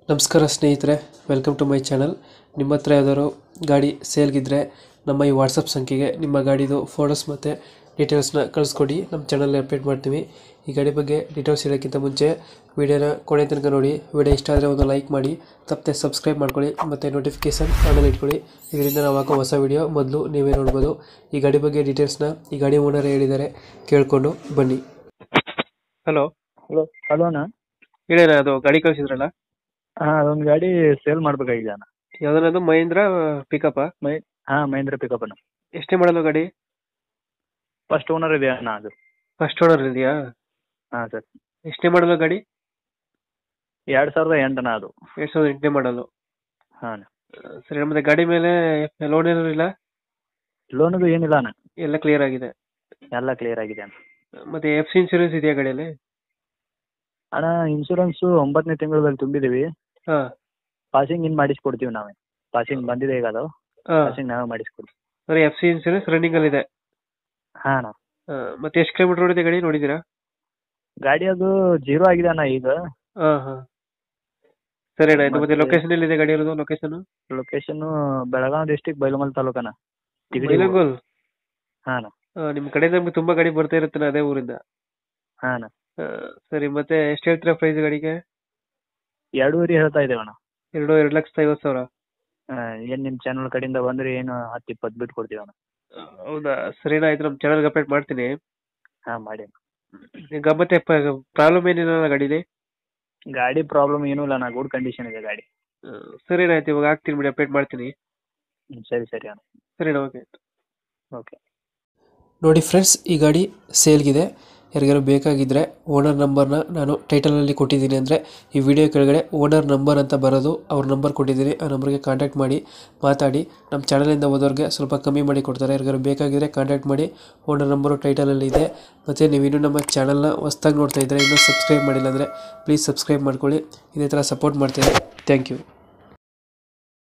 ನಮಸ್ಕಾರ ಸ್ನೇಹಿತರೆ welcome to my channel ನಿಮ್ಮ ಹತ್ರ ಯಾವ್ದಾದ್ರು ಗಾಡಿ ಸೇಲ್ಗಿದ್ರೆ ನಮ್ಮ ಈ ವಾಟ್ಸಪ್ ಸಂಖ್ಯೆಗೆ ನಿಮ್ಮ ಗಾಡಿದು ಫೋಟೋಸ್ ಮತ್ತು ಡೀಟೇಲ್ಸ್ನ ಕಳಿಸ್ಕೊಡಿ ನಮ್ಮ ಚಾನಲ್ನ ಅಪ್ಡೇಟ್ ಮಾಡ್ತೀವಿ ಈ ಗಾಡಿ ಬಗ್ಗೆ ಡೀಟೇಲ್ಸ್ ಹೇಳೋಕ್ಕಿಂತ ಮುಂಚೆ ವಿಡಿಯೋನ ಕೊನೆ ತನಕ ನೋಡಿ ವಿಡಿಯೋ ಇಷ್ಟ ಆದರೆ ಒಂದು ಲೈಕ್ ಮಾಡಿ ತಪ್ಪದೆ ಸಬ್ಸ್ಕ್ರೈಬ್ ಮಾಡ್ಕೊಳ್ಳಿ ಮತ್ತು ನೋಟಿಫಿಕೇಶನ್ ಆಮೇಲೆ ಇಟ್ಕೊಳ್ಳಿ ಇದರಿಂದ ನಾವು ಹಾಕೋ ಹೊಸ ವಿಡಿಯೋ ಮೊದಲು ನೀವೇ ನೋಡ್ಬೋದು ಈ ಗಾಡಿ ಬಗ್ಗೆ ಡೀಟೇಲ್ಸ್ನ ಈ ಗಾಡಿ ಓನರ್ ಹೇಳಿದ್ದಾರೆ ಕೇಳಿಕೊಂಡು ಬನ್ನಿ ಹಲೋ ಹಲೋ ಹಲೋ ಅಣ್ಣ ಹೇಳೇನ ಅದು ಗಾಡಿ ಕಳಿಸಿದ್ರಲ್ಲ ಹಾಂ ಅದೊಂದು ಗಾಡಿ ಸೇಲ್ ಮಾಡ್ಬೇಕಾಗಿದೆ ಅಣ್ಣ ಯಾವ್ದನದು ಮಹೇಂದ್ರ ಪಿಕಪ್ ಮೈ ಹಾಂ ಮಹೇಂದ್ರ ಪಿಕಪ್ ಅಣ್ಣ ಎಷ್ಟೇ ಮಾಡಲು ಗಾಡಿ ಫಸ್ಟ್ ಓನರ್ ಇದೆ ಅಣ್ಣ ಅದು ಫಸ್ಟ್ ಓನರ್ ಇದೆಯಾ ಹಾಂ ಸರ್ ಎಷ್ಟೇ ಮಾಡಲು ಗಾಡಿ ಎರಡು ಸಾವಿರದ ಎಂಟು ಅದು ಎರಡ್ ಸಾವಿರದ ಎಂಟನೇ ಮಾಡಲು ಹಾಂ ಸರಿ ಮತ್ತೆ ಗಾಡಿ ಮೇಲೆ ಲೋನ್ ಏನೂ ಇಲ್ಲ ಲೋನದು ಏನಿಲ್ಲ ಅಣ್ಣ ಎಲ್ಲ ಕ್ಲಿಯರ್ ಆಗಿದೆ ಎಲ್ಲ ಕ್ಲಿಯರ್ ಆಗಿದೆ ಅಣ್ಣ ಮತ್ತೆ ಎಫ್ ಸಿ ಇನ್ಸೂರೆನ್ಸ್ ಇದೆಯಾ ಗಾಡಿಯಲ್ಲಿ ಅಣ್ಣ ಇನ್ಶೂರೆನ್ಸು ಒಂಬತ್ತನೇ ತಿಂಗಳಲ್ಲಿ ತುಂಬಿದ್ದೀವಿ ಹಾ ಪಾಸಿಂಗ್ ಇನ್ ಮಾಡಿಸ್ಕೊಡ್ತೀವಿ ನಾವೇ ಪಾಸಿಂಗ್ ಬಂದಿದೆ ಈಗ ಅದು ಹಾ ಪಾಸಿಂಗ್ ನಾವೇ ಮಾಡಿಸ್ಕೊಡ್ತೀವಿ ಸರಿ ಎಫ್ ಸಿ ಇನ್ಸೂರೆನ್ಸ್ ರನ್ನಿಂಗ್ ಅಲ್ಲಿ ಇದೆ ಹಾಂ ಅಣ್ಣ ಹಾ, ಮತ್ತೆ ಎಷ್ಟು ಕಿಲೋಮೀಟರ್ ಓಡಿದೆ ಗಾಡಿ ನೋಡಿದ್ದೀರಾ ಗಾಡಿ ಅದು ಜೀರೋ ಆಗಿದೆ ಅಣ್ಣ ಈಗ ಹಾ ಹಾ ಸರಿ ಅಣ್ಣ ಇದು ಮತ್ತೆ ಮತ್ತೆ- ಲೊಕೇಶನ್ ಎಲ್ಲಿದೆ ಗಾಡಿ ಇರೋದು ಲೊಕೇಶನ್ ಲೊಕೇಶನ್ನು ಬೆಳಗಾವಿ ಡಿಸ್ಟಿಕ್ ಬೈಲಮಲ್ ತಾಲೂಕನ ಬೈಲಂಗೋಲ್ ಹಾಂ ಅಣ್ಣ ನಿಮ್ಮ ಕಡೆ ನಮ್ಗೆ ತುಂಬಾ ಗಾಡಿ ಬರ್ತಾ ಇರುತ್ತೆ ಅದೇ ಊರಿಂದ ಹಾಂ ಅಣ್ಣ ಆ, ಸರಿ ಮತ್ತೆ ಎಷ್ಟು ಹೇಳ್ತೀರಾ ಪ್ರೈಸ್ ಗಾಡಿಗೆ ಎರಡೂವರೆ ಹೇಳ್ತಾ ಇದ್ದೇವೆ ಅಣ್ಣ ಎರಡು ಎರಡು ಲಕ್ಷದ ಐವತ್ತು ಸಾವಿರ ಏನು ನಿಮ್ಮ ಚಾನಲ್ ಕಡೆಯಿಂದ ಬಂದರೆ ಏನು ಹತ್ತು ಇಪ್ಪತ್ತು ಬಿಟ್ಟು ಕೊಡ್ತೀವಿ ಅಣ್ಣ ಹೌದಾ ಸರಿನಾ ಆಯ್ತು ನಮ್ಮ ಚಾನಲ್ಗೆ ಅಪ್ಡೇಟ್ ಮಾಡ್ತೀನಿ ಹಾಂ ಮಾಡಿ ಈಗ ಮತ್ತೆ ಪ್ರಾಬ್ಲಮ್ ಏನಿಲ್ಲ ಗಾಡೀಲಿ ಗಾಡಿ ಪ್ರಾಬ್ಲಮ್ ಏನೂ ಇಲ್ಲ ಅಣ್ಣ ಗುಡ್ ಕಂಡೀಷನ್ ಇದೆ ಗಾಡಿ ಸರಿನಾ ಆಯ್ತು ಇವಾಗ ಹಾಕ್ತೀನಿ ಬಿಡಿ ಅಪ್ಡೇಟ್ ಮಾಡ್ತೀನಿ ಹ್ಮ್, ಸರಿ ಸರಿ ಅಣ್ಣ ಸರಿನಾ ಓಕೆ ಓಕೆ ನೋಡಿ ಫ್ರೆಂಡ್ಸ್ ಈ ಗಾಡಿ ಸೇಲ್ಗಿದೆ ಯಾರಿಗಾರು ಬೇಕಾಗಿದ್ದರೆ ಓನರ್ ನಂಬರ್ನ ನಾನು ಟೈಟಲಲ್ಲಿ ಕೊಟ್ಟಿದ್ದೀನಿ ಅಂದರೆ ಈ ವಿಡಿಯೋ ಕೆಳಗಡೆ ಓನರ್ ನಂಬರ್ ಅಂತ ಬರೋದು ಅವ್ರ ನಂಬರ್ ಕೊಟ್ಟಿದ್ದೀನಿ ಆ ನಂಬರ್ಗೆ ಕಾಂಟ್ಯಾಕ್ಟ್ ಮಾಡಿ ಮಾತಾಡಿ ನಮ್ಮ ಚಾನಲಿಂದ ಹೋದವ್ರಿಗೆ ಸ್ವಲ್ಪ ಕಮ್ಮಿ ಮಾಡಿ ಕೊಡ್ತಾರೆ ಯಾರಿಗಾರು ಬೇಕಾಗಿದ್ದರೆ ಕಾಂಟ್ಯಾಕ್ಟ್ ಮಾಡಿ ಓನರ್ ನಂಬರು ಟೈಟಲಲ್ಲಿ ಇದೆ ಮತ್ತು ನೀವು ಇನ್ನೂ ನಮ್ಮ ಚಾನಲ್ನ ಹೊಸ್ದಾಗಿ ನೋಡ್ತಾ ಇದ್ದರೆ ಇನ್ನೂ ಸಬ್ಸ್ಕ್ರೈಬ್ ಮಾಡಿಲ್ಲ ಅಂದರೆ ಪ್ಲೀಸ್ ಸಬ್ಸ್ಕ್ರೈಬ್ ಮಾಡ್ಕೊಳ್ಳಿ ಇದೇ ಥರ ಸಪೋರ್ಟ್ ಮಾಡ್ತೀನಿ ಥ್ಯಾಂಕ್ ಯು